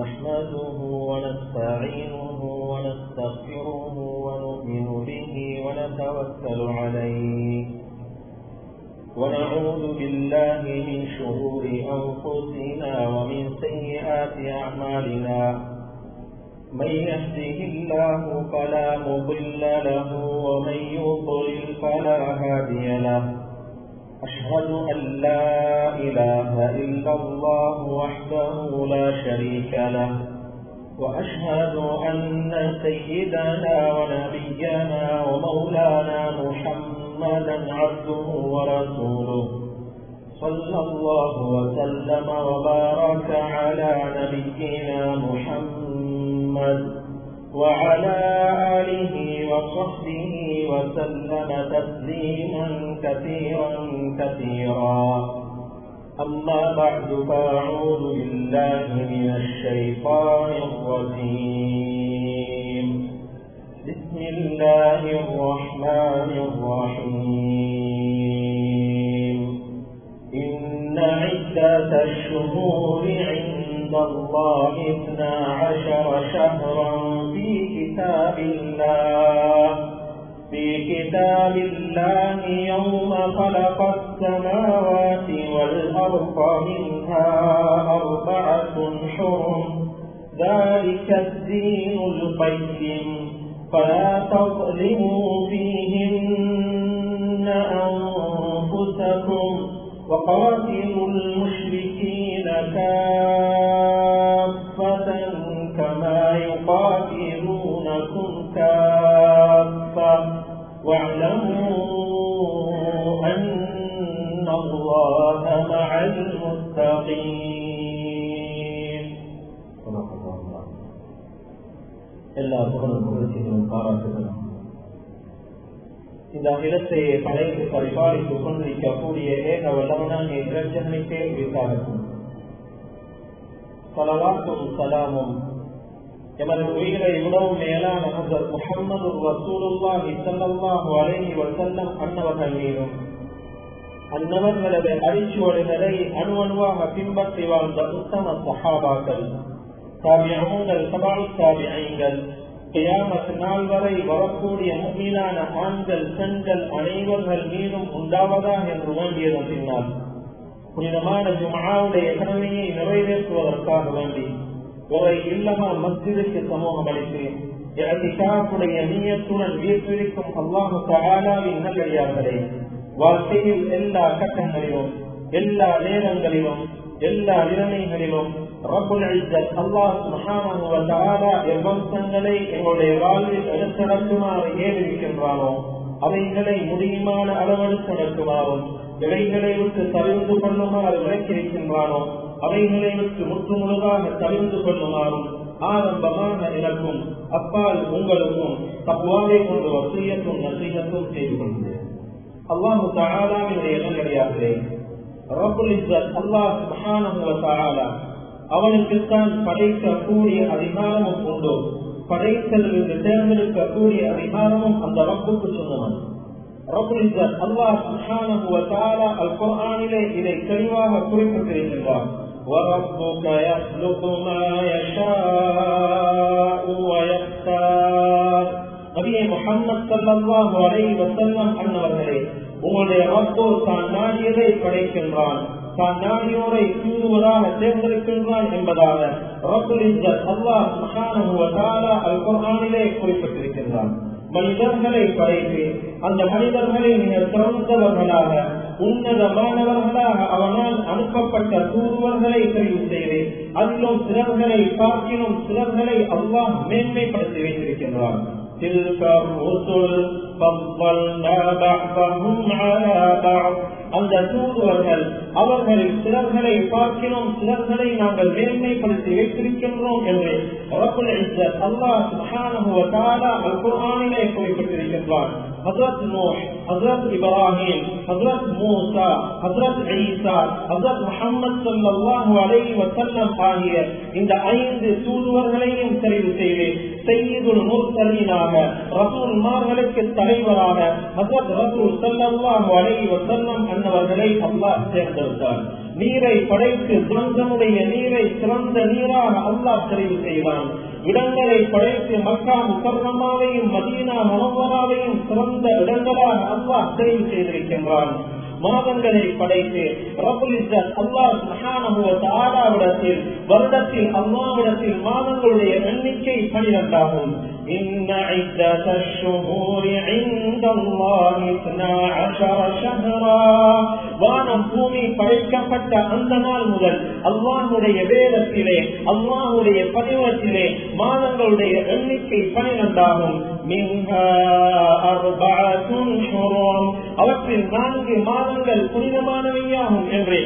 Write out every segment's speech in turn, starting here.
نحمده ونستعينه ونستغفره ونؤمن به ونتوكل عليه ونعوذ بالله من شرور أنفسنا ومن سيئات أعمالنا من يهده الله فلا مضل له ومن يضلل فلا هادي له أشهد أن لا إله إلا الله وحده لا شريك له وأشهد أن سيدنا ونبينا ومولانا محمدا عبده ورسوله صلى الله وسلم وبارك على نبينا محمد وعلى آله وصحبه وسلم تسليما كثيرا كثيرا أما بعد فأعوذ بالله من الشيطان الرجيم بسم الله الرحمن الرحيم إن عدة الشهور عند الله اثنا عشر شهرا في كتاب الله في كتاب الله يوم خلق السماوات والأرض منها أربعة حرم ذلك الدين القيم فلا تظلموا فيهن أنفسكم وقاتلوا المشركين كافة كما يقاتلونكم كافة واعلموا أن الله مع المتقين صدق الله العظيم எல்லா புகழும் புகழ்ச்சிகளும் பாராட்டுகளும் இந்த அகிலத்தை படைத்து பரிபாலித்துக் கொண்டிருக்கக்கூடிய ஏக வல்லவனான இறைச்சனுக்கே உரித்தாகும் சலவாத்தும் சலாமும் எமது உயிரை விடவும் மேலான ஹசர் முகமது ரசூலுல்லாஹி ஸல்லல்லாஹு அலைஹி வஸல்லம் அன்னவர்கள் மீதும் அன்னவர்களது அடிச்சுவடுகளை அணு அணுவாக பின்பற்றி வாழ்ந்த உத்தம சஹாபாக்கள் தாபியங்கள் சபால் தாபியங்கள் கியாமத் நாள் வரை வரக்கூடிய முன்னீனான ஆண்கள் பெண்கள் அனைவர்கள் மீதும் உண்டாவதா என்று வேண்டியதன் பின்னால் புனிதமான ஜுமாவுடைய கடமையை நிறைவேற்றுவதற்காக வேண்டி ஒரு இல்லமா மஸ்ஜிதுக்கு சமூகம் அளித்தேன் இறதிக்காப்புடைய நீயத்துடன் வீட்டிருக்கும் அல்லாஹு தகாலாவின் நல்லடியார்களே வாழ்க்கையில் எல்லா கட்டங்களிலும் எல்லா நேரங்களிலும் எல்லா நிலைமைகளிலும் எவ்வம்சங்களை எங்களுடைய வாழ்வில் எடுத்து நடக்குமாறு ஏறிருக்கின்றானோ அவைகளை முடியுமான அளவெடுத்து நடக்குமாறும் இவைகளை விட்டு தவிர்த்து கொள்ளுமாறு விளக்கியிருக்கின்றானோ அவைகளை விட்டு முற்று முழுதாக தவிர்த்து கொள்ளுமாறும் ஆரம்பமாக எனக்கும் அப்பால் உங்களுக்கும் தப்புவாவை கொண்டு வசியத்தும் நசீகத்தும் செய்து கொண்டது அல்லாஹு தாலாவினுடைய நல்லடியார்களே ரபுல் இஸ்ஸத் அல்லாஹ் சுப்ஹானஹு வ தஆலா அவனுக்குத்தான் படைக்கக்கூடிய அதிகாரமும் உண்டு படைத்தலிருந்து தேர்ந்தெடுக்கக்கூடிய அதிகாரமும் அந்த ரப்புக்கு சொந்தவன் ரபுல் இஸ்ஸத் அல்லாஹ் சுப்ஹானஹு வ தஆலா அல் குர்ஆனிலே இதை தெளிவாக குறிப்பிட்டிருக்கிறார் وربك يخلق ما يشاء ويختار நபியை முகமது சல்லாஹு அலை வசல்லம் அன்னவர்களே உங்களுடைய ரப்போ தான் நாடியதை படைக்கின்றான் தான் நாடியோரை தூதுவதாக தேர்ந்தெடுக்கின்றான் என்பதாக ரப்புல் இஸ்ஸத் அல்லாஹ் சுப்ஹானஹு வ தஆலா அல் குர்ஆனிலே குறிப்பிட்டிருக்கின்றான் மனிதர்களை படைத்து அந்த மனிதர்களை நீங்கள் சிறந்தவர்களாக உன்னதமானவர்களாக அவனால் அனுப்பப்பட்ட தூதுவர்களை தெரிவு செய்து அதிலும் சிலர்களை பார்க்கிலும் சிலர்களை அல்லாஹ் மேன்மைப்படுத்தி வைத்திருக்கின்றார் تلك الرسل فضلنا بعضهم على بعض அந்த தூதுவர்கள் அவர்களில் சிலர்களை பார்க்கிறோம் சிலர்களை நாங்கள் மேன்மைப்படுத்தி வைத்திருக்கின்றோம் என்று அல்லாஹ் சுப்ஹானஹு வ தஆலா அல் குர்ஆனிலே குறிப்பிட்டிருக்கின்றார் ஹஜ்ரத் நூஹ் ஹஜ்ரத் இப்ராஹிம் ஹஜ்ரத் மூசா ஹஜ்ரத் ஈசா ஹஜ்ரத் முஹம்மது ஸல்லல்லாஹு அலைஹி வஸல்லம் ஆகிய இந்த ஐந்து தூதுவர்களையும் தெரிவு செய்து சையீதுல் முர்சலீனாக ரசூல்மார்களுக்கு தலைவராக ஹஜ்ரத் ரசூல் ஸல்லல்லாஹு அலைஹி வஸல்லம் அன்னவர்களை அல்லாஹ் தேர்ந்தெடுத்தார் நீரை படைத்து துவந்தனுடைய நீரை சிறந்த நீராக அல்லாஹ் தெரிவு செய்வான் இடங்களை படைத்து மக்கா முக்கர்ணமாவையும் மதீனா மனோவராவையும் சிறந்த இடங்களாக அல்லாஹ் தெரிவு செய்திருக்கின்றான் மாதங்களை படைத்து அல்லாஹ்விடத்தில் வருடத்தில் அல்லாவிடத்தில் மாதங்களுடைய எண்ணிக்கை பனிரெண்டாகும் إن عدة الشهور عند الله اثنا عشر شهرا வானம் பூமி படைக்கப்பட்ட அந்த நாள் முதல் அல்லாஹுடைய வேதத்திலே அல்லாஹுடைய பதிவத்திலே மாதங்களுடைய எண்ணிக்கை பனிரெண்டாகும் அவற்றில் நான்கு மாதங்கள் புனிதமானவையாகும் என்று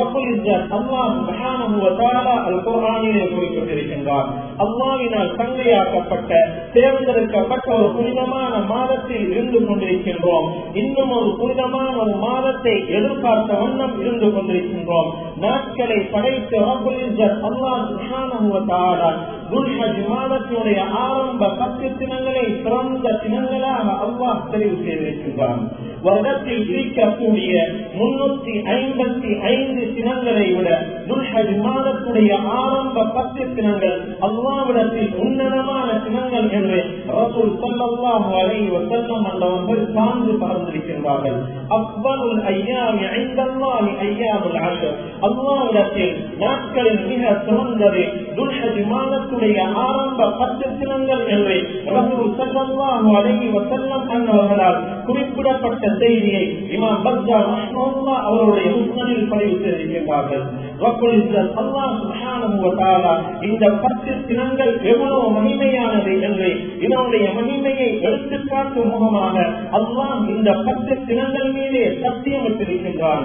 அல்லாஹிலே குறிப்பிட்டிருக்கின்றார் அல்லாவினால் தங்கையாக்கப்பட்ட தேர்ந்தெடுக்கப்பட்ட ஒரு புனிதமான மாதத்தில் இருந்து கொண்டிருக்கின்றோம் இன்னும் ஒரு புனிதமான ஒரு மாதத்தை எதிர்பார்த்த வண்ணம் இருந்து கொண்டிருக்கின்றோம் நாட்களை படைத்து மாதத்தினுடைய ஆரம்ப பத்து தினங்களை சிறந்த தினங்களாக அல்லாஹ் தெரிவு செய்திருக்கின்றான் வருடத்தில் இருக்கக்கூடிய முன்னூத்தி ஐம்பத்தி ஐந்து தினங்களை விட துல்ஹஜ் மாதத்துடைய ஆரம்ப பத்து தினங்கள் அல்லாவிடத்தில் உன்னதமான தினங்கள் என்று ரசூல் ஸல்லல்லாஹு அலைஹி வஸல்லம் அந்தவர்கள் சான்று பகிர்ந்திருக்கின்றார்கள் அஃபலுல் ஐயாமி ஐந்தல்லாஹி ஐயாமுல் அஷர் அல்லாஹ்விடத்தில் நாட்களில் மிக சிறந்தது துல்ஹஜ் மாதத்துடைய ஆரம்ப பத்து தினங்கள் என்று ரசூல் ஸல்லல்லாஹு அலைஹி வஸல்லம் அன்னவர்களால் குறிப்பிடப்பட்ட செய்தியை இமாம் பஸ்ஸார் ரஹ்மத்துல்லாஹ் அவருடைய முஸ்னதில் பதிவு செய்திருக்கிறார்கள் ரப்பல் இஸ்ஸத் அல்லாஹ் சுப்ஹானஹு வ தஆலா இந்த பத்து தினங்கள் எவ்வளவு மகிமையானது என்று இதனுடைய மகிமையை எடுத்துக்காட்டும் முகமாக அல்லாஹ் இந்த பத்து தினங்கள் மீதே சத்தியமிட்டிருக்கின்றான்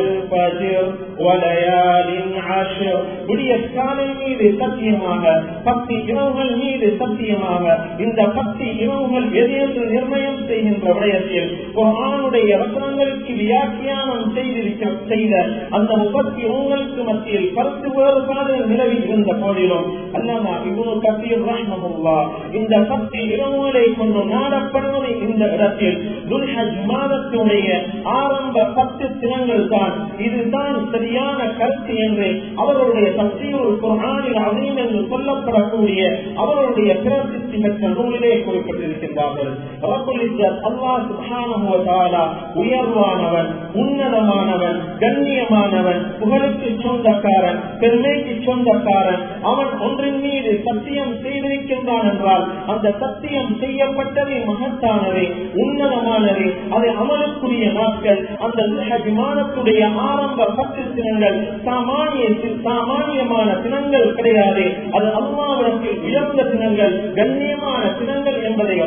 விடிய காலை மீது சத்தியமாக பத்து இரவுகள் மீது சத்தியமாக இந்த பத்து இரவுகள் எது என்று நிர்ணயம் செய்கின்ற விடயத்தில் குரானுடைய வசனங்களுக்கு வியாக்கியானம் செய்திருக்க செய்த அந்த முப்பத்தி உங்களுக்கு மத்தியில் கருத்து வேறுபாடு நிலவி இருந்த போதிலும் அல்லாமா இவ்வளவு கத்தியம் ரஹ்மஹுல்லா இந்த பத்து இரவுகளை கொண்டு நாடப்படுவது இந்த இடத்தில் துல்ஹஜ் மாதத்துடைய ஆரம்ப பத்து தினங்கள் தான் இதுதான் சரியான கருத்து என்று அவர்களுடைய தப்சீருல் குர்ஆனில் அசீம் என்று சொல்லப்படக்கூடிய அவர்களுடைய பிரசித்தி பெற்ற நூலிலே குறிப்பிட்டிருக்கின்றார்கள் ரப்புல் இஸ்ஸத் அல்லாஹ் சுப்ஹானஹு வ தஆலா உயர்வானவன் உன்னதமானவன் கண்ணியமானவன் புகழுக்கு சொந்தக்காரன் பெருமைக்கு சொந்தக்காரன் அவன் ஒன்றின் மீது சத்தியம் செய்திருக்கின்றான் என்றால் அந்த சத்தியம் செய்யப்பட்டது மகத்தானது உன்னதமானது அது அமலுக்குரிய நாட்கள் அந்த விமானத்துடைய ஆரம்ப பத்து தினங்கள் சாமானிய சாமானியமான தினங்கள் கிடையாது அது அல்லாவிடத்தில் உயர்ந்த தினங்கள் கண்ணியமான தினங்கள் என்பதை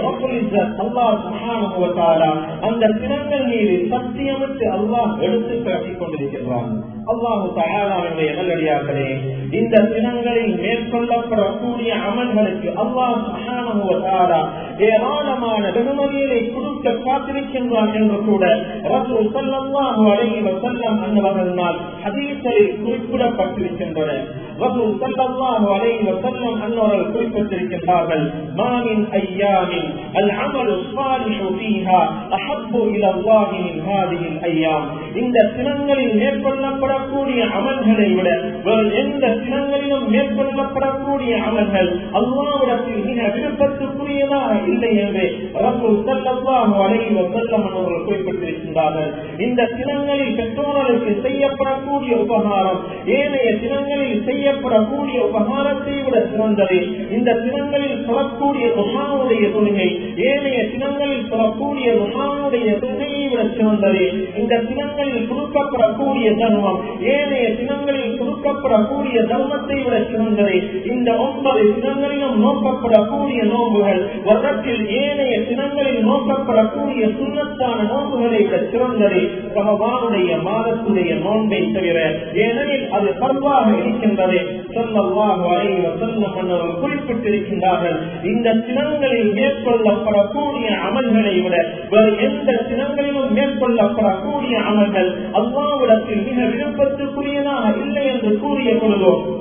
அல்லாஹ் அந்த தினங்கள் மீது சத்தியமிட்டு அல்லாஹ் எடுத்து காட்டிக் கொண்டிருக்கிறான் அல்லாஹு தயாரானுடைய நல்லடியார்களே இந்த தினங்களில் மேற்கொள்ளப்படக்கூடிய அமல்களுக்கு அல்லாஹ் மகானுவதாரா ஏராளமான வெகுமதிகளை கொடுக்க காத்திருக்கின்றான் என்று கூட ரசூல் ஸல்லல்லாஹு அலைஹி வஸல்லம் அன்னவர்களால் ஹதீஸில் குறிப்பிடப்பட்டிருக்கின்றன ரசூல் ஸல்லல்லாஹு அலைஹி வஸல்லம் அன்னவர்கள் குறிப்பிட்டிருக்கின்றார்கள் மாமின் ஐயாமின் العمل الصالح فيها أحب إلى الله من هذه الأيام இந்த தினங்களில் மேற்கொள்ளப்படக்கூடிய அமல்களை விட வேறு எந்த தினங்களிலும் மேற்கொள்ளப்படக்கூடிய அமல்கள் அல்லாவிடத்தில் மிக விருப்பத்துக்குரியதாக இல்லை என்று ரசூல் ஸல்லல்லாஹு அலைஹி வஸல்லம் அவர்கள் குறிப்பிட்டிருக்கின்றார்கள் இந்த தினங்களில் பெற்றோர்களுக்கு செய்யப்படக்கூடிய உபகாரம் ஏனைய தினங்களில் செய்யப்படக்கூடிய உபகாரத்தை விட சிறந்தது இந்த தினங்களில் சொல்லக்கூடிய துஹாவுடைய தொழுகை ஏனைய தினங்களில் சொல்லக்கூடிய துஹாவுடைய தொழுகையை விட சிறந்தது இந்த தினங்களில் கொடுக்கப்படக்கூடிய தர்மம் ஏனைய தினங்களில் கொடுக்கப்படக்கூடிய தர்மத்தை விட சிறந்தது இந்த ஒன்பது தினங்களிலும் நோக்கப்படக்கூடிய நோம்புகள் வருடத்தில் ஏனைய தினங்களில் நோக்கப்படக்கூடிய சுண்ணத்தான நோம்புகளை விட சிறந்தது ரமபானுடைய மாதத்துடைய நோன்பை தவிர ஏனெனில் அது பர்வாக இருக்கின்றது சொல்லவாக அலைவ சொல்லம் மன்னர்கள் குறிப்பிட்டிருக்கின்றார்கள் இந்த தினங்களில் மேற்கொள்ளப்படக்கூடிய அமல்களை விட வேறு எந்த தினங்களிலும் மேற்கொள்ளப்படக்கூடிய அமல்கள் அல்லாவிடத்தில் மிக விருப்பத்துக்குரியதாக இல்லை என்று கூறிய பொழுதோ வலன்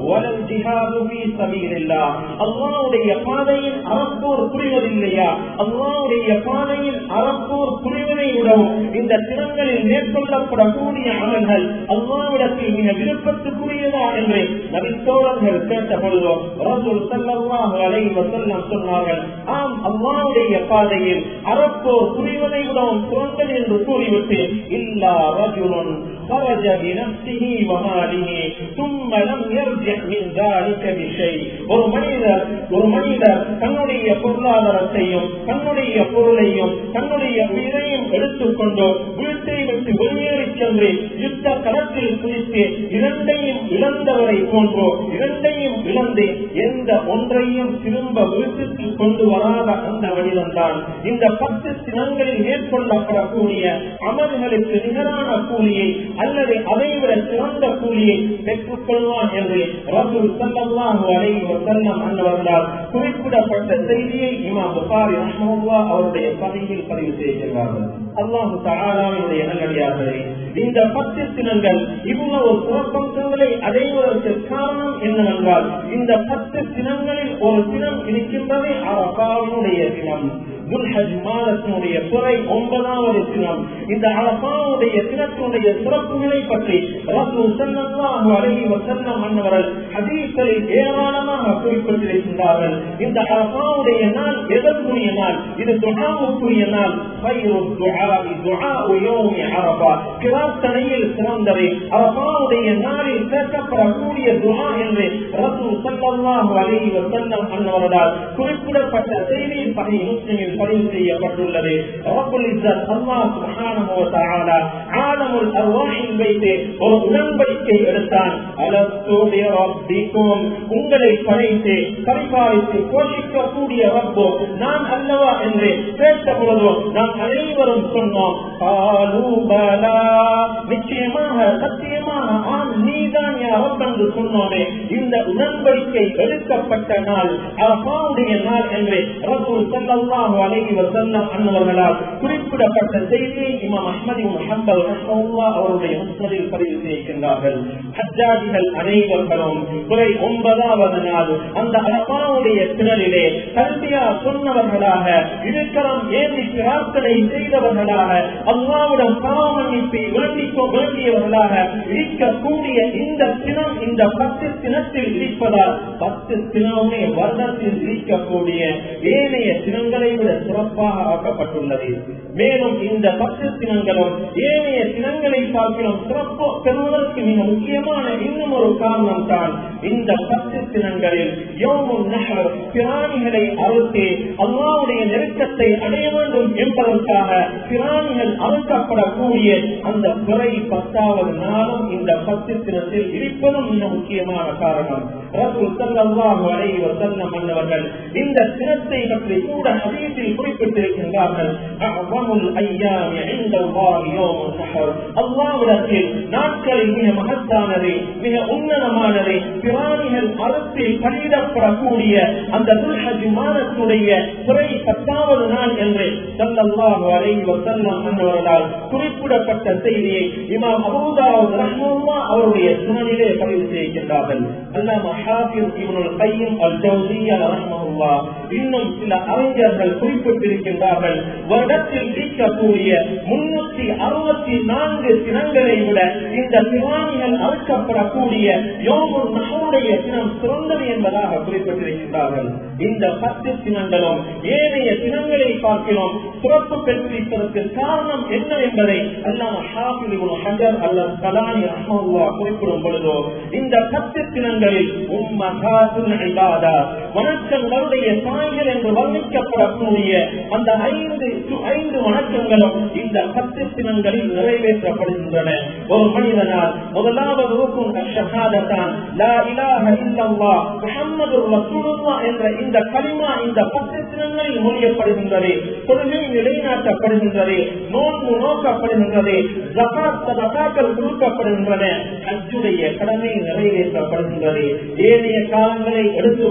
ஜிஹாது ஃபீ சபீலில்லாஹ் அல்லாஹ்வுடைய பாதையில் அறப்போர் புரிவதில்லையா அல்லாஹ்வுடைய பாதையில் அறப்போர் புரிவதை விடவும் இந்த தினங்களில் மேற்கொள்ளப்படக்கூடிய அமல்கள் அல்லாவிடத்தில் மிக விருப்பத்துக்குரியதா என்று நபித்தோழர்கள் கேட்ட பொழுதோ ரசூல் ஸல்லல்லாஹு அலைஹி வஸல்லம் சொன்னார்கள் ஆம் அல்லாஹ்வுடைய பாதையில் அறப்போர் புரிவதை விடவும் சிறந்தது என்று கூறிவிட்டு இல்லா ரஜுலுன் خرج بنفسه وماله ثم لم يرجع من ذلك بشيء ஒரு மனிதர் ஒரு மனிதர் தன்னுடைய பொருளாதாரத்தையும் தன்னுடைய பொருளையும் தன்னுடைய உயிரையும் எடுத்துக்கொண்டு வீட்டை விட்டு வெளியேறி சென்று யுத்த களத்தில் குதித்து இரண்டையும் இழந்தவரை போன்றோ இரண்டையும் இழந்து எந்த ஒன்றையும் திரும்ப வீட்டுக்கு கொண்டு வராத அந்த மனிதன்தான் இந்த பத்து தினங்களில் மேற்கொள்ளப்படக்கூடிய அமல்களுக்கு நிகரான கூலியை அல்லது அதைவிட சிறந்த கூலியை பெற்றுக் கொள்வான் என்று ரசூல் ஸல்லல்லாஹு அலைஹி வஸல்லம் அன்னவர்களால் குறிப்பிடப்பட்ட செய்தியை இமாம் புகாரி ரஹ்மத்துல்லாஹ் அவருடைய பதிவில் பதிவு செய்கிறார்கள் அல்லாஹு தஆலாவுடைய நல்லடியார்களே இந்த பத்து தினங்கள் இவ்வளவு சிறப்பம்சங்களை அடைவதற்கு காரணம் என்னவென்றால் இந்த பத்து தினங்களில் ஒரு தினம் இருக்கின்றது அரபாவினுடைய தினம் துல்ஹஜ் மாதத்தினுடைய துறை ஒன்பதாவது தினம் இந்த அரபாவுடைய தினத்தினுடைய சிறப்புகளை பற்றி ரசூல் ஸல்லல்லாஹு அலைஹி வஸல்லம் அன்னவர்கள் ஹதீஸ்களில் ஏராளமாக குறிப்பிட்டிருக்கின்றார்கள் இந்த அரபாவுடைய நாள் எதற்குரிய நாள் இது துஆவுக்குரிய நாள் خير الدعاء دعاء يوم عرفة பிரார்த்தனையில் சிறந்தவை அரபாவுடைய நாளில் கேட்கப்படக்கூடிய துஆ என்று ரசூல் ஸல்லல்லாஹு அலைஹி வஸல்லம் அன்னவர்களால் குறிப்பிடப்பட்ட செய்தி சஹீஹ் முஸ்லிமில் பதிவு செய்யப்பட்டுள்ளது ரப்புல் இஸ்ஸத் அல்லாஹ் சுப்ஹானஹு வ தஆலா ஆலமுல் அர்வாஹில் வைத்து ஒரு உடன்படிக்கை எடுத்தான் அலஸ்து பி ரப்பிக்கும் உங்களை படைத்து பரிபாலித்து போஷிக்கக்கூடிய ரப்போ நான் அல்லவா என்று கேட்ட பொழுதோ நாம் அனைவரும் சொன்னோம் காலு பலா நிச்சயமாக சத்தியமாக ஆம் நீதான் யாரும் என்று சொன்னோமே இந்த உடன்படிக்கை எடுக்கப்பட்ட நாள் அரபாவுடைய நாள் என்று ரசூல் ஸல்லல்லாஹு அலைஹி வஸல்லம் அன்னவர்களால் குறிப்பிடப்பட்ட செய்தியை இமாம் அஹ்மது இப்னு ஹம்பல் ரஹ்மத்துல்லாஹ் அவருடைய முஸ்னதில் பதிவு செய்கின்றார்கள் ஹஜ்ஜாஜிகள் அனைவர்களும் துறை ஒன்பதாவது நாள் அந்த அரபாவுடைய திணறிலே கல்வியா சொன்னவர்களாக இருக்கிறம் ஏந்தி பிரார்த்தனை செய்தவர்களாக அல்லாவிடம் பாவமன்னிப்பை வேண்டிக் வேண்டியவர்களாக இருக்கக்கூடிய இந்த தினம் இந்த பத்து தினத்தில் இருப்பதால் பத்து தினமே வருடத்தில் இருக்கக்கூடிய ஏனைய தினங்களை விட சிறப்பாக ஆக்கப்பட்டுள்ளது மேலும் இந்த பத்து தினங்களும் ஏனைய தினங்களை பார்க்கிறோம் சிறப்பு பெறுவதற்கு மிக முக்கியமான இன்னும் ஒரு காரணம் தான் இந்த பத்து தினங்களில் யோமும் நகர் பிராணிகளை அறுத்து அல்லாவுடைய நெருக்கத்தை அடைய வேண்டும் என்பதற்காக பிராணிகள் அறுக்கப்படக்கூடிய அந்த பிறை பத்தாவது நாளும் இந்த பத்து தினத்தில் இருப்பதும் மிக முக்கியமான காரணம் ரசூல் ஸல்லல்லாஹு அலைஹி வஸல்லம் அன்னவர்கள் இந்த தினத்தை பற்றி கூட ஹதீஸில் குறிப்பிட்டிருக்கின்றார்கள் அஅவமுல் ஐயாமி இன்தல்லாஹி யௌமுன் நஹர் அல்லாஹ்விடத்தில் நாட்களில் மிக மகத்தானது மிக உன்னதமானது பிராணிகள் அறுத்து பலியிடப்படக்கூடிய அந்த துல்ஹஜ் மாதத்துடைய துறை பத்தாவது நாள் என்று ஸல்லல்லாஹு அலைஹி வஸல்லம் அன்னவர்களால் குறிப்பிடப்பட்ட செய்தியை இமாம் அபூதாவுத் ரஹ்மத்துல்லாஹ் அவருடைய சுனனிலே பதிவு செய்கின்றார்கள் அல்லாம ஹாஃபிஸ் இப்னுல் கையும் அல் ஜௌசியா ரஹ்மத்துல்லாஹ் இன்னும் சில அறிஞர்கள் குறிப்பிட்டிருக்கின்றார்கள் வருடத்தில் இருக்கக்கூடிய முன்னூத்தி அறுபத்தி நான்கு தினங்களை விட இந்த பிராணிகள் அறுக்கப்படக்கூடிய யோமுல் நகருடைய தினம் சிறந்தது என்பதாக குறிப்பிட்டிருக்கின்றார்கள் இந்த பத்து தினங்களும் ஏனைய தினங்களை பார்க்கிறோம் சிறப்பு பெற்றிருப்பதற்கு காரணம் என்ன என்பதை அல்லாம ஷாஃபில் இப்னு ஹஜர் அல்லது கலானி ரஹ்மத்துல்லாஹ் குறிப்பிடும் பொழுதோ இந்த பத்து தினங்களில் உம்மஹாத்துல் இபாதா வணக்கங்களுடைய தாய்கள் என்று வர்ணிக்கப்படக்கூடிய அந்த ஐந்து ஐந்து வணக்கங்களும் இந்த பத்து தினங்களில் நிறைவேற்றப்படுகின்றன ஒரு மனிதனால் முதலாவது ரூக்கும் ஷஹாதத்தான் லா இலாஹ இல்லல்லாஹ் முஹம்மது ரசூலுல்லாஹ் என்ற இந்த கலிமா இந்த பத்து தினங்களில் மொழியப்படுகின்றது தொழுகை நிலைநாட்டப்படுகின்றது நோன்பு நோக்கப்படுகின்றது ஜகாத் சதகாக்கள் கொடுக்கப்படுகின்றன ஹஜ்ஜுடைய கடமை நிறைவேற்றப்படுகின்றது ஏனைய காலங்களை எடுத்துக்கொண்டால்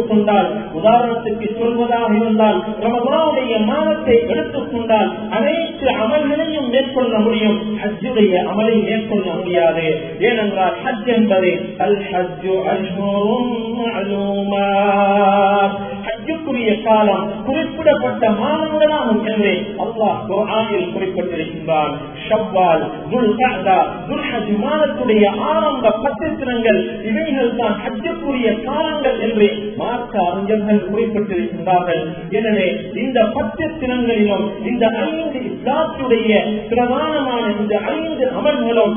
இருந்தால் உதாரணத்துக்கு சொல்வதாக இருந்தால் ரமதானுடைய மாதத்தை எடுத்துக்கொண்டால் அனைத்து அமல்களையும் மேற்கொள்ள முடியும் ஹஜ்ஜுடைய அமலை மேற்கொள்ள முடியாது ஏனென்றால் ஹஜ் என்பது அல் ஹஜ்ஜு அஷ்ஹுரும் மஅலூமாத் ஹஜ்ஜுக்குரிய காலம் குறிப்பிடப்பட்ட மாதங்களாகும் என்று அல்லாஹ் குர்ஆனில் குறிப்பிட்டிருக்கின்றான் ஷவ்வால் துல் கஅதா துல் ஹஜ் மாதத்துடைய ஆரம்ப பத்து தினங்கள் இவைகள் தான் ஹஜ்ஜுக்குரிய காலங்கள் என்று மார்க்க அறிஞர்கள் குறிப்பிட்டிருக்கின்றார்கள் எனவே இந்த பத்து தினங்களிலும் இந்த ஐந்து இஸ்லாத்துடைய பிரதானமான இந்த ஐந்து அமல்களும்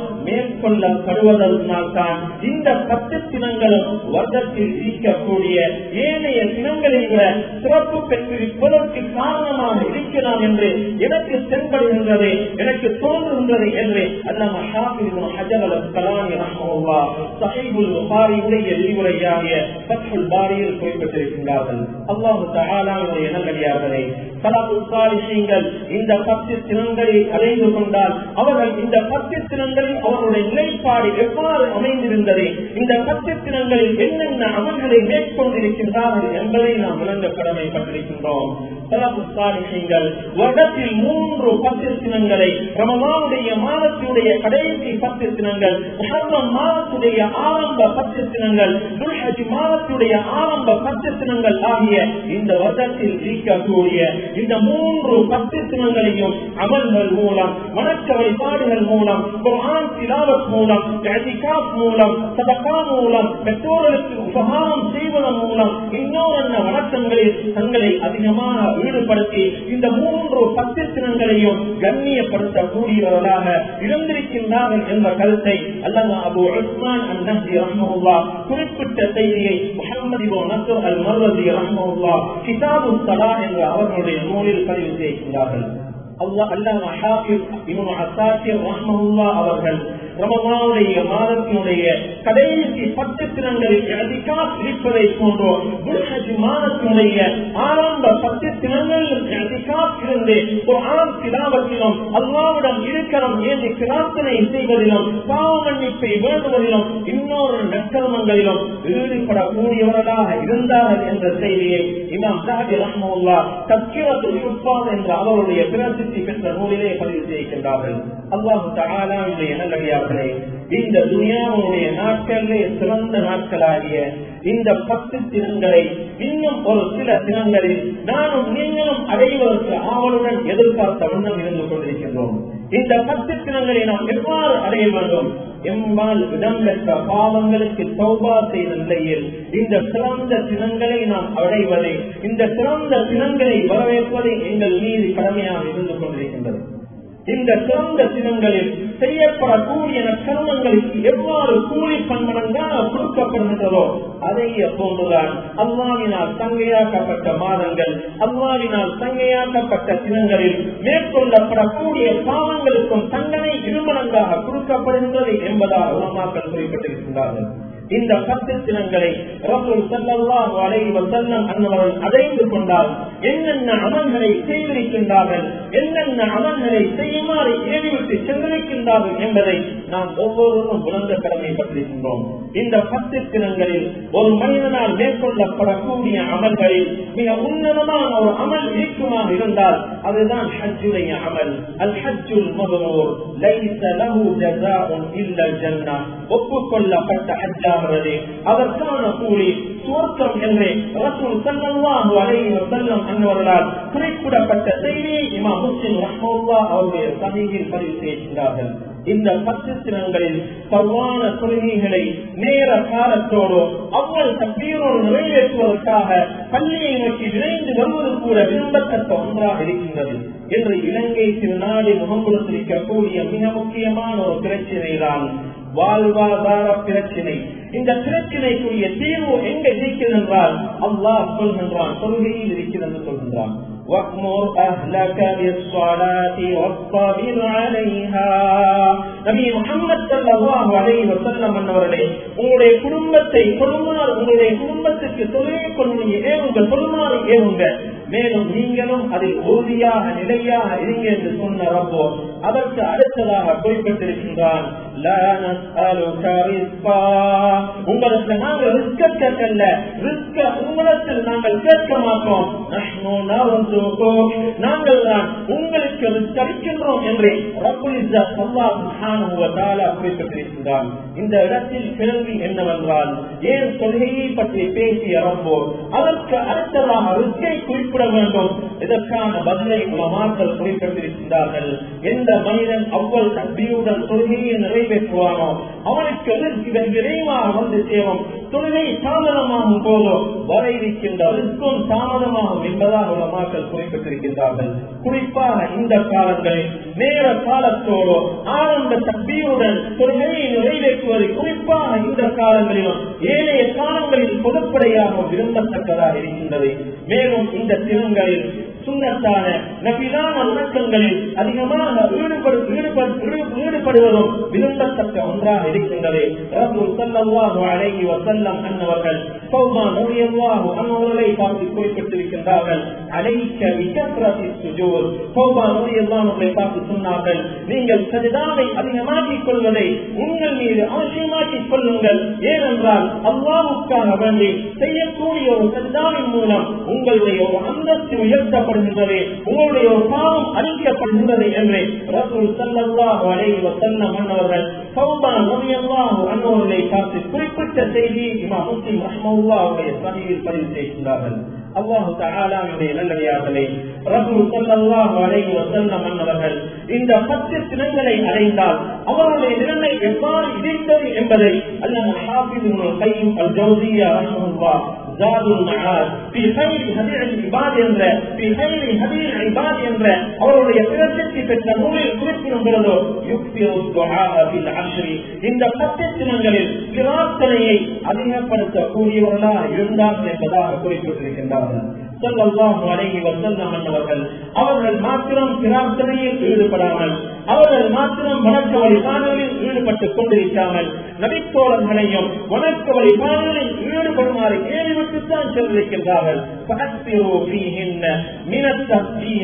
மேற்கொள்ளப்படுவதனால் தான் இந்த பத்து தினங்களும் வருடத்தில் இருக்கக்கூடிய ஏனைய தினங்களை விட சிறப்பு பெற்றிருப்பதற்கு காரணமாக இருக்கிறான் என்று எனக்கு தென்படுகின்றது எனக்கு தோன்றுகின்றது என்று அல்லாம ஷாஃபில் ஹஜர் அல் கலானி ரஹ்மஹுல்லா சஹீபுல் புகாரியுடைய விரிவுரையாகிய ஃபத்ஹுல் பாரியில் குறிப்பிட்டிருக்கின்றார்கள் அல்லாஹு தஆலாவுடைய நல்லடியார்களே சலாத்துல் சாலிஹீன்கள் இந்த பத்து தினங்களை அடைந்து கொண்டால் அவர்கள் இந்த பத்து தினங்களில் அவர்களுடைய நிலைப்பாடு எவ்வாறு அமைந்திருந்தது இந்த பத்து தினங்களில் என்னென்ன அமல்களை மேற்கொண்டிருக்கின்றார்கள் என்பதை நாம் விளங்க கடமைப்பட்டிருக்கின்றோம் சலாத்து சாலிஹீன்கள் வருடத்தில் மூன்று பத்து தினங்களை ரமமானுடைய மாதத்துடைய கடைசி பத்து தினங்கள் முஹர்ரம் மாதத்துடைய ஆரம்ப பத்து தினங்கள் துல்ஹஜ் மாதத்துடைய ஆரம்ப பத்து தினங்கள் ஆகிய இந்த வருடத்தில் இருக்கக்கூடிய இந்த மூன்று பத்து தினங்களையும் அமல்கள் மூலம் வணக்க வழிபாடுகள் மூலம் குர்ஆன் திலாவத் மூலம் இஅ்திகாஃப் மூலம் சதகா மூலம் பெற்றோர்களுக்கு உபகாரம் செய்வதன் மூலம் இன்னொரு வணக்கங்களில் தங்களை அதிகமாக ஈடுபடுத்தி இந்த மூன்று பத்து தினங்களையும் கண்ணியப்படுத்தக்கூடியவர்களாக இருந்திருக்கின்றார்கள் என்ற கருத்தை அல்லது அபு உஸ்மான் அந்நஹி ரஹ்மஹுல்லா குறிப்பிட்ட செய்தியை முஹம்மது இப்னு நஸ்ர் அல் மர்வதி ரஹ்மஹுல்லா கிதாபு ஸலா என்ற அவர்களுடைய நூலில் பதிவு செய்கின்றார்கள் அல்லாஹ் அல்லாஹ் ஹாஃபிஸ் இப்னு அசாக்கிர் ரஹ்மஹுல்லா அவர்கள் ரமதானுடைய மாதத்தினுடைய கடைசி பத்து தினங்களில் அதிகாஸ் இருப்பதை போன்றோ துல்ஹஜ் மாதத்தினுடைய ஆரம்ப பத்து தினங்களில் அதிகாஸ் இருந்து குர்ஆன் திலாவத்திலும் அல்லாவிடம் இருக்கிறோம் ஏந்தி பிரார்த்தனை செய்வதிலும் பாவ மன்னிப்பை வேண்டுவதிலும் இன்னொரு நற்கர்மங்களிலும் ஈடுபடக்கூடியவர்களாக இருந்தார்கள் என்ற செய்தியை இமாம் சாஹி ரஹ்மவுல்லா தக்கிரத்து உட்பாத் என்ற அவருடைய பிரசித்தி பெற்ற நூலிலே பதிவு செய்கின்றார்கள் அல்லாஹு தஆலாவுடைய நல்லடியார்களே இந்த துனியாவுடைய நாட்களிலே சிறந்த நாட்களாகிய இந்த பத்து தினங்களை இன்னும் ஒரு சில தினங்களில் நானும் நீங்களும் அடைவதற்கு ஆவலுடன் எதிர்பார்த்த வண்ணம் இருந்து கொண்டிருக்கின்றோம் இந்த பத்து தினங்களை நாம் எவ்வாறு அடைய வேண்டும் எம்மால் இடம்பெற்ற பாவங்களுக்கு சௌபா செய்த நிலையில் இந்த சிறந்த தினங்களை நாம் அடைவதை இந்த சிறந்த தினங்களை வரவேற்பதை எங்கள் மீது கடமையாக இருந்து கொண்டிருக்கின்றது இந்த சிறந்த தினங்களில் செய்யப்படக்கூடிய கர்மங்களுக்கு எவ்வாறு கூலி பன்மடங்காக கொடுக்கப்படுகின்றதோ அதை போன்றுதான் அல்லாவினால் தங்கையாக்கப்பட்ட மாதங்கள் அல்லாவினால் தங்கையாக்கப்பட்ட தினங்களில் மேற்கொள்ளப்படக்கூடிய பாவங்களுக்கும் தண்டனை இருமடங்காக கொடுக்கப்படுகின்றது என்பதாக உலமாக்கள் குறிப்பிட்டிருக்கின்றார்கள் இந்த பத்து தினங்களை ரசூல் ஸல்லல்லாஹு அலைஹி வஸல்லம் அன்னவர்கள் அடைந்து கொண்டால் என்னென்ன அமல்களை செய்திருக்கின்றார்கள் என்னென்ன அமல்களை செய்யுமாறு ஏறிவிட்டு சென்றிருக்கின்றார்கள் என்பதை நாம் ஒவ்வொருவரும் உணர்ந்த கடமைப்பட்டிருக்கின்றோம் இந்த பத்து தினங்களில் ஒரு மனிதனால் மேற்கொள்ளப்படக்கூடிய அமல்களில் மிக உன்னதமான ஒரு அமல் இருக்குமாக இருந்தால் அதுதான் ஹஜ்ஜுடைய அமல் அல் ஹஜ்ஜுல் மபரூர் லைஸ லஹு ஜஸாஉன் இல்லா ஜன்னா ஒப்புக்கொள்ளப்பட்ட ஹஜ்ஜாகிறது அதற்கான கூலி சுவர்க்கம் என்று ரசூல் ஸல்லல்லாஹு அலைஹி வஸல்லம் அன்னவர்களால் குறிப்பிடப்பட்ட செய்தியை இமாம் முஸ்லிம் ரஹ்மத்துல்லாஹ் அவருடைய சஹீஹில் பதிவு செய்கின்றார்கள் இந்த பத்து தினங்களில் பருவான கொள்கைகளை நேர காலத்தோடு அவ்வளவு தப்பீரோடு நிறைவேற்றுவதற்காக பள்ளியை நோக்கி விரைந்து வருவது கூட விரும்பத்தக்க ஒன்றாக இருக்கின்றது என்று இலங்கை திருநாடு முகம் கொடுத்திருக்கக்கூடிய மிக முக்கியமான ஒரு பிரச்சனை தான் வாழ்வாதார பிரச்சனை இந்த பிரச்சனைக்குரிய தீர்வு எங்க இருக்கிறது என்றால் அல்லாஹ் சொல்கின்றான் கொள்கையில் இருக்கிறது சொல்கின்றான் وَأْمُرْ أَهْلَكَ بِالصَّلَاةِ وَاصْطَبِرْ عَلَيْهَا நபி முஹம்மது ஸல்லல்லாஹு அலைஹி வஸல்லம் அன்னவர்களே உங்களுடைய குடும்பத்தை கொள்ளுமாறு உங்களுடைய குடும்பத்துக்கு தொழிலை கொண்டு ஏவுங்க கொள்ளுமாறு ஏவுங்க மேலும் நீங்களும் அதில் உறுதியாக நிலையாக இருங்க என்று சொன்ன ரப்போ அதற்கு அடுத்ததாக குறிப்பிட்டிருக்கின்றான் உங்களுக்கு நாங்கள் ரிஸ்க கேட்கல ரிஸ்க உங்களிடத்தில் நாங்கள் கேட்க மாட்டோம் நாங்கள் தான் உங்களுக்கு ரிஸ்க் அளிக்கின்றோம் என்று குறிப்பிட்டிருக்கின்றான் இந்த இடத்தில் கேள்வி என்னவென்றால் ஏன் தொழுகையை பற்றி பேசிய ரப்போ அதற்கு அடுத்ததாக ரிஸ்கை குறிப்பிட வேண்டும் இதற்கான பதிலை உலமாக்கள் குறிப்பிட்டிருக்கின்றார்கள் எந்த மனிதன் அவ்வளவு கல்வியுடன் தொழுகையை நிறைவேற்றுவானோ அவனுக்கு ரிஸ்க் விரைவாக வந்து சேரும் தொழுகை தாமதமாகும் போதோ வர இருக்கின்ற ரிஸ்கும் தாமதமாகும் என்பதாக உலமாக்கள் குறிப்பிட்டிருக்கின்றார்கள் குறிப்பாக இந்த காலங்களில் நேர காலத்தோடு ஆரம்ப சக்தியுடன் தொழுகையை நிறைவேற்றுவது குறிப்பாக இந்த காலங்களிலும் ஏனைய காலங்களில் பொதுப்படையாக விரும்பத்தக்கதாக இருக்கின்றது மேலும் இந்த தினங்களில் சுண்ணத்தான நபிலான வணக்கங்களில் அதிகமாக ஈடுபடுவதும் விரும்பத்தக்க ஒன்றாக இருக்கின்றது அழகி வசல்லம் அன்னவர்கள் அன்னவர்களை பார்த்து குறிப்பிட்டிருக்கின்றார்கள் அழைக்க விசப்ரதி சுஜூர் அவர்களை பார்த்து சொன்னார்கள் நீங்கள் சரிதானை அதிகமாக்கிக் கொள்வதை உங்கள் மீது அவசியமாக்கிக் கொள்ளுங்கள் ஏனென்றால் அல்லாவுக்காக வேண்டி செய்யக்கூடிய ஒரு சரிதானின் மூலம் உங்களுடைய ஒரு அந்தஸ்து உயர்த்தப்படுகின்றது உங்களுடைய ஒரு பாவம் அழிக்கப்படுகின்றது என்று ரசூல் சல்லல்லாஹு அலைஹி வஸல்லம் அன்னவர்கள் சௌபான் ரலியல்லாஹு அன்ஹுவை பார்த்து குறிப்பிட்ட செய்தி இமாம் முஸ்லிம் ரஹ்மத்துல்லாஹி அவருடைய சஹீஹில் பதிவு செய்கின்றார்கள் அல்லாஹு தஆலாவுடைய நல்லடியார்களே ரசூல் ஸல்லல்லாஹு அலைஹி வஸல்லம் அன்னவர்கள் இந்த பத்து தினங்களை அடைந்தால் அவருடைய நிலைமை எவ்வாறு இணைந்தது என்பதை அல்லாஹ் ஹாஃபிஸ் இப்னு கையும் அல் ஜௌசியா ரஹ்மத்துல்லாஹ் زاد المعاد في خير هدي العباد என்ற في خير هدي العباد என்ற அவருடைய பிரசித்தி பெற்ற நூலில் குறிப்பிடுகிறதோ யுக்திரு الدعاء في العشر இந்த பத்து தினங்களில் பிரார்த்தனையை அதிகப்படுத்தக்கூடியவர்களாக இருந்தார்கள் என்பதாக குறிப்பிட்டிருக்கின்றார்கள் அவர்கள் மாத்திரம் பிரார்த்தனையில் ஈடுபடாமல் அவர்கள் மாத்திரம் வணக்க வழிபாடுகளில் ஈடுபட்டுக் கொண்டிருக்காமல் நபித்தோழர்களையும் வணக்க வழிபாடுகளில் ஈடுபடுமாறு கேள்விவிட்டுத்தான் சொல்லியிருக்கின்றார்கள் من التسبيح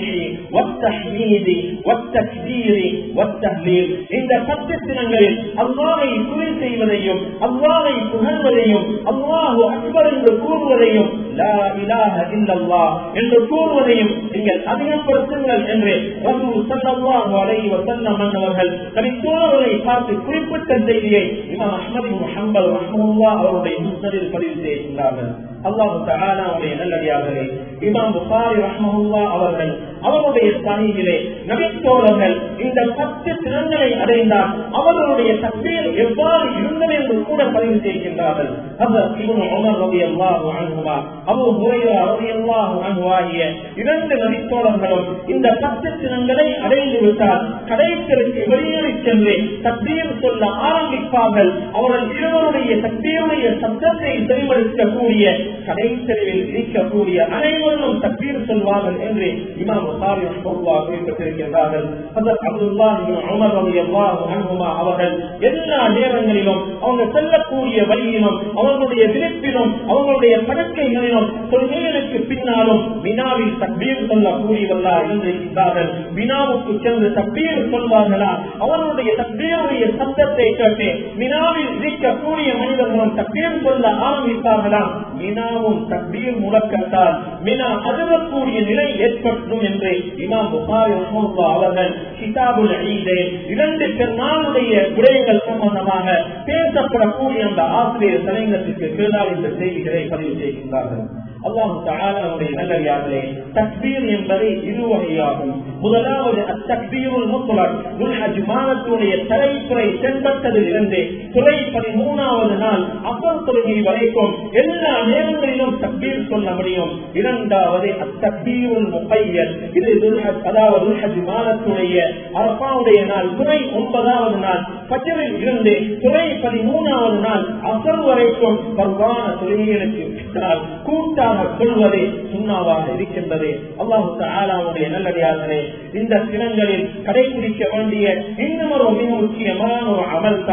والتحميد والتكبير والتهليل இந்த பத்து தினங்களில் அல்லாவை துணை செய்வதையும் அல்லாவை புகழ்வதையும் அல்லாஹு அக்பர் என்று கூறுவதையும் லா இலாஹ இல்லல்லாஹ் என்று கூறுவதையும் நீங்கள் அதிகப்படுத்துங்கள் என்று ரசூல் ஸல்லல்லாஹு அலைஹி வஸல்லம் அவர்கள் நபித்தோழர்களை பார்த்து குறிப்பிட்ட செய்தியை இமாம் அஹ்மது பின் ஹம்பல் ரஹ்மத்துல்லாஹ் அவருடைய முஸ்னதில் பதிவு செய்கின்றார்கள் அல்லாஹு தஆலாவுடைய நல்லடியார்களே இமாம் புகாரி ரஹ்மத்துல்லா அவர்கள் அவருடைய சனியிலே நபித்தோழர்கள் இந்த பத்து தினங்களை அடைந்தால் அவர்களுடைய தக்பீர் எவ்வாறு இருந்தது என்று கூட பதிவு செய்கின்றார்கள் ஹஸரத் இப்னு உமர் ரலியல்லாஹு அன்ஹுமா அபூ ஹுரைரா ரலியல்லாஹு அன்ஹு ஆகிய இரண்டு நபித்தோழர்களும் இந்த பத்து தினங்களை அடைந்து விட்டால் கடைசிற்கு வெளியேறி சென்று தக்பீர் சொல்ல ஆரம்பிப்பார்கள் அவர்கள் இருவருடைய தக்பீருடைய சத்தத்தை தெளிவெடுக்கக்கூடிய கடைத்தெருவில் இருக்கக்கூடிய அனைவரும் தக்பீர் சொல்வார்கள் என்று இமாம் புகாரி ரஹ்மத்துல்லாஹி குறிப்பிட்டிருக்கின்றார்கள் ஹஜ்ரத் அப்துல்லாஹ் இப்னு உமர் ரலியல்லாஹு அன்ஹுமா அவர்கள் எல்லா நேரங்களிலும் அவங்க செல்லக்கூடிய வழியிலும் அவர்களுடைய விழிப்பிலும் அவங்களுடைய படுக்கைகளிலும் தொழுகைகளுக்கு பின்னாலும் வினாவில் தக்பீர் சொல்லக்கூடியவர்களா இருந்திருக்கிறார்கள் வினாவுக்கு சென்று தக்பீர் சொல்வார்களா அவர்களுடைய தக்பீருடைய சத்தத்தை கேட்டு வினாவில் இருக்கக்கூடிய மனிதர்களும் தக்பீர் சொல்ல ஆரம்பித்தார்களா மினாவும் தக்பீர் முழக்கத்தால் மினா அதிரக்கூடிய நிலை ஏற்படும் என்று இமாம் புகாரி ரஹ்மத்துல்லாஹ் அவர்கள் கிதாபுல் ஈதே இரண்டு பெருநாளுடைய விடயங்கள் சம்பந்தமாக பேசப்படக்கூடிய அந்த ஆசிரியர் தலைங்கத்திற்கு கீழால் இந்த செய்திகளை பதிவு செய்கின்றார்கள் அல்லாஹு தாலாவுடைய நல்லறியார்களே தக்பீர் என்பதை இருவகையாகும் முதலாவது அத்தக்பீருல் முத்துலர் முல்ஹஜ் மாதத்துடைய தலைப்புரை தென்பட்டதில் இருந்து துறை பதிமூணாவது நாள் அசல் தொழுகை வரைக்கும் எல்லா நேரங்களிலும் தக்பீர் சொல்ல முடியும் இரண்டாவது அத்தக்பீருல் முகையர் இது துல்ஹஜ் அதாவது துல்ஹஜ் மாதத்துடைய அரபாவுடைய நாள் துறை ஒன்பதாவது நாள் பச்சரில் இருந்து துறை பதிமூணாவது நாள் அசல் வரைக்கும் பருவான தொழுகைகளுக்கு கூட்டாக கொள்வதே சுண்ணாவாக இருக்கின்றது அல்லாஹு ஆலாவுடைய நல்லடியார்களே இந்த தினங்களில் கடைபிடிக்க வேண்டிய இன்னும் ஒரு மிக முக்கியமான ஒரு அமல் தான்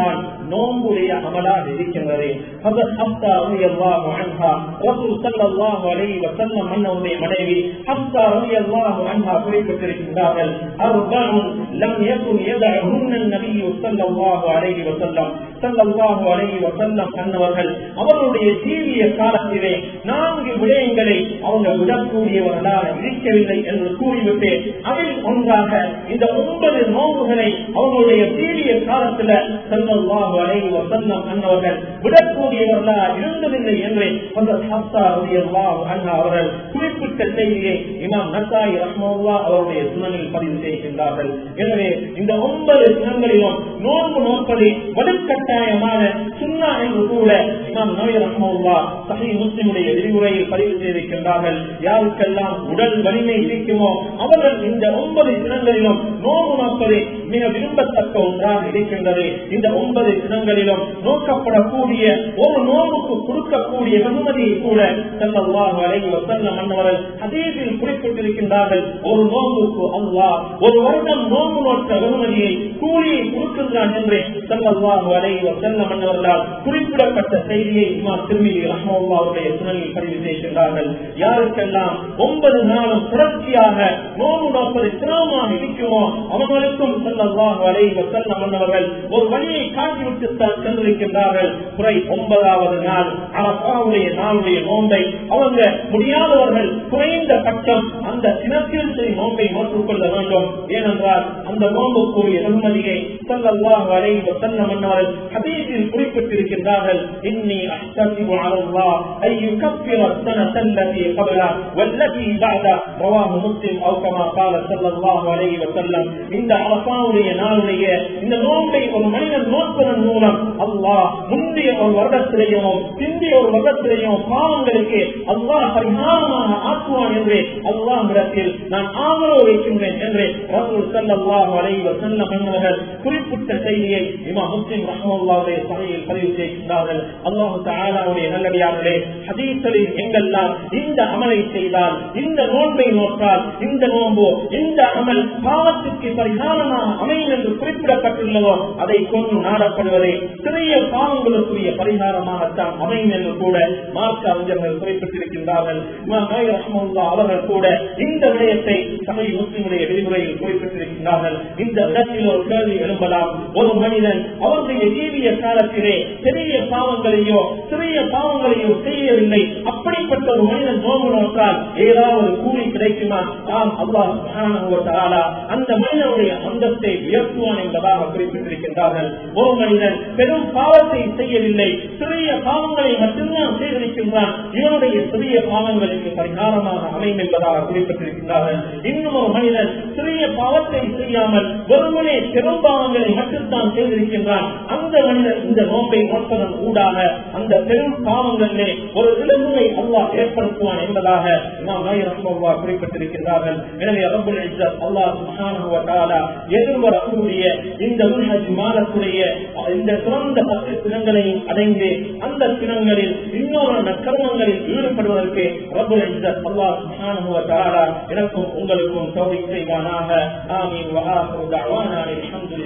நோம்புடைய அமலாக இருக்கின்றது ஹஸரத் ஹப்ஸா ரலியல்லாஹு அன்ஹா ரசூல் ஸல்லல்லாஹு அலைஹி வஸல்லம் அன்னவருடைய மனைவி ஹப்ஸா ரலியல்லாஹு அன்ஹா குறிப்பிட்டிருக்கின்றார்கள் அர்பஉன் லம் யகுன் யதஹுன்ன நபி ஸல்லல்லாஹு அலைஹி வஸல்லம் ஸல்லல்லாஹு அலைஹி வஸல்லம் அன்னவர்கள் அவர்களுடைய ஜீவிய காலத்திலே நான்கு விடயங்களை அவங்க விடக்கூடியவர்களாக இருக்கவில்லை என்று கூறிவிட்டு அதில் ஒன்றாக இந்த ஒன்பது நோம்புகளை அவர்களுடைய ஜீவிய காலத்துல ஸல்லல்லாஹு அலைஹி வஸல்லம் அன்னவர்கள் விடக்கூடியவர்களாக இருந்ததில்லை என்று அந்த ஹப்ஸா ரலியல்லாஹு அன்ஹா அவர்கள் குறிப்பிட்ட செய்தியை இமாம் நசாயி ரஹ்மத்துல்லாஹ் அவருடைய சுனனில் பதிவு செய்கின்றார்கள் எனவே இந்த ஒன்பது தினங்களிலும் நோன்பு நோற்பது வலுக்கட்டாயமான சுண்ணா என்று கூட இமாம் நபி ரஹ்மத்துல்லா சஹி முஸ்லிமுடைய விரிவுரையில் பதிவு செய்திருக்கின்றார்கள் யாருக்கெல்லாம் உடல் வலிமை இருக்குமோ அவர்கள் இந்த ஒன்பது தினங்களிலும் நோன்பு நோற்பது மிக விரும்பத்தக்க ஒன்றாக இருக்கின்றது இந்த ஒன்பது தினங்களிலும் நோக்கப்படக்கூடிய ஒரு நோம்புக்கு கொடுக்கக்கூடிய வெகுமதியை கூட செல்லல்லாஹு அலைஹி வஸல்லம் அன்னவர்கள் ஹதீஸில் குறிப்பிட்டிருக்கின்றார்கள் ஒரு நோம்புக்கு அல்லாஹ் ஒரு வருடம் நோம்பு நோக்க வெகுமதியை கூலியை கொடுக்கின்றான் என்று செல்லல்லாஹு அலைஹி வஸல்லம் அன்னவர்களால் குறிப்பிடப்பட்ட செய்தியை இமாம் திருமிதி ரஹ்மத்துல்லாஹுடைய சுனலில் பதிவு செய்கின்றார்கள் யாருக்கெல்லாம் ஒன்பது நாளும் தொடர்ச்சியாக நோம்பு நோப்பது சிரமமாக இருக்குமோ அவர்களுக்கும் செல்லல்லாஹு அலைஹி வஸல்லம் அன்னவர்கள் ஒரு வழியை காட்டிவிட்டு தான் சென்றிருக்கின்றார்கள் குறை ஒன்பதாவது நாள் அரசாவுடைய நாளுடைய நோன்பை அவங்க முடியாதவர்கள் குறைந்த பட்சம் அந்த தினத்தில் சரி நோன்பை மாற்றிக் கொள்ள வேண்டும் ஏனென்றால் அந்த நோன்புக்குரிய வெகுமதியை ஸல்லல்லாஹு அலைஹி வஸல்லம் அன்னவர்கள் ஹதீஸில் குறிப்பிட்டிருக்கின்றார்கள் இன்னி அஹ்தசிபு அலா அல்லாஹ் அன் யுகஃபிர السنة التي قبلها والتي بعدها رواه مسلم أو كما قال صلى الله عليه وسلم இந்த அரசாவுடைய நாளுடைய இந்த நோன்பை ஒரு மனிதன் நோற்பதன் மூலம் அல்லாஹ் முந்தைய ஒரு வருடத்திலேயும் பிந்தைய ஒரு வருடத்திலேயும் பாவங்களுக்கு அல்லாஹ் பரிகாரமாக ஆக்குவான் என்று அல்லாஹ் இடத்தில் நான் ஆதரவு வைக்கின்றேன் என்று ரசூல் ஸல்லல்லாஹு அலைஹி வஸல்லம் அவர்கள் குறிப்பிட்ட செய்தியை இமாம் முஸ்லிம் ரஹ்மத்துல்லாஹுடைய சபையில் பதிவு செய்கின்றார்கள் அல்லாஹ் தஆலாவுடைய நல்லடியார்களே ஹதீஸ்களில் எங்கெல்லாம் இந்த அமலை செய்தால் இந்த நோன்பை நோற்றால் இந்த நோன்பு இந்த அமல் பாவத்துக்கு பரிகாரமாக அமையும் என்று குறிப்பிடப்பட்டுள்ளதோ அதை கொண்டு நாடப்படுவதை சிறிய பாவங்களுக்குரிய பரிகாரமாகத்தான் அமையும் என்று கூட மார்க்க அறிஞர்கள் குறிப்பிட்டிருக்கின்றார்கள் இமாம் நாயர் ரஹ்மத்துல்லாஹ் அவர்கள் கூட இந்த விடயத்தை சமய முஸ்லிமுடைய விரிவுரையில் குறிப்பிட்டிருக்கின்றார்கள் இந்த இடத்தில் ஒரு கேள்வி எழும்பலாம் ஒரு மனிதன் அவருடைய ஜீவிய காலத்திலே பெரிய பாவங்களையோ சிறிய பாவங்களையோ செய்யவில்லை அப்படிப்பட்ட ஒரு மனிதன் நோம்பு நோக்கால் ஏதாவது கூலி கிடைக்குமா ஆம் அல்லாஹ் சுப்ஹானஹு வ தஆலா அந்த மனிதனுடைய அந்தத்தை உயர்த்துவான் என்பதாக குறிப்பிட்டிருக்கின்றார்கள் ஒரு மனிதன் பெரும் பாவத்தை செய்யவில்லை சிறிய பாவங்களை மட்டும்தான் செய்திருக்கின்றான் இவனுடைய சிறிய பாவங்களுக்கு பரிகாரமாக அமையும் என்பதாக குறிப்பிட்டிருக்கின்றார்கள் இன்னும் ஒரு மனிதன் சிறிய பாவத்தை செய்யாமல் வெறுமனே பெரும் பாவங்களை மட்டும்தான் செய்திருக்கின்றான் அந்த மனிதன் இந்த நோன்பை நோற்பதன் ஊடாக அந்த பெரும் பாவங்களிலே ஒரு விலங்குவை அல்லாஹ் ஏற்படுத்துவான் என்பதாக நாம் நாயரம்மா குறிப்பிட்டிருக்கின்றார்கள் எனவே ரப்புல் இஸ்ஸத் அல்லாஹ் சுப்ஹானஹு வ தஆலா எதிர்வரக்கூடிய இந்த முன்ஹஜ் மாதத்துடைய இந்த சிறந்த பத்து தினங்களையும் அடைந்து அந்த தினங்களில் இன்னொரு நற்கர்மங்களில் ஈடுபடுவதற்கு ரப்புல் இஸ்ஸத் அல்லாஹ் சுப்ஹானஹு வ தஆலா எனக்கும் உங்களுக்கும் தௌஃபீக் செய்வானாக ஆமீன் வ ஆகிரு தஅவானா அல்ஹம்துலில்லாஹ்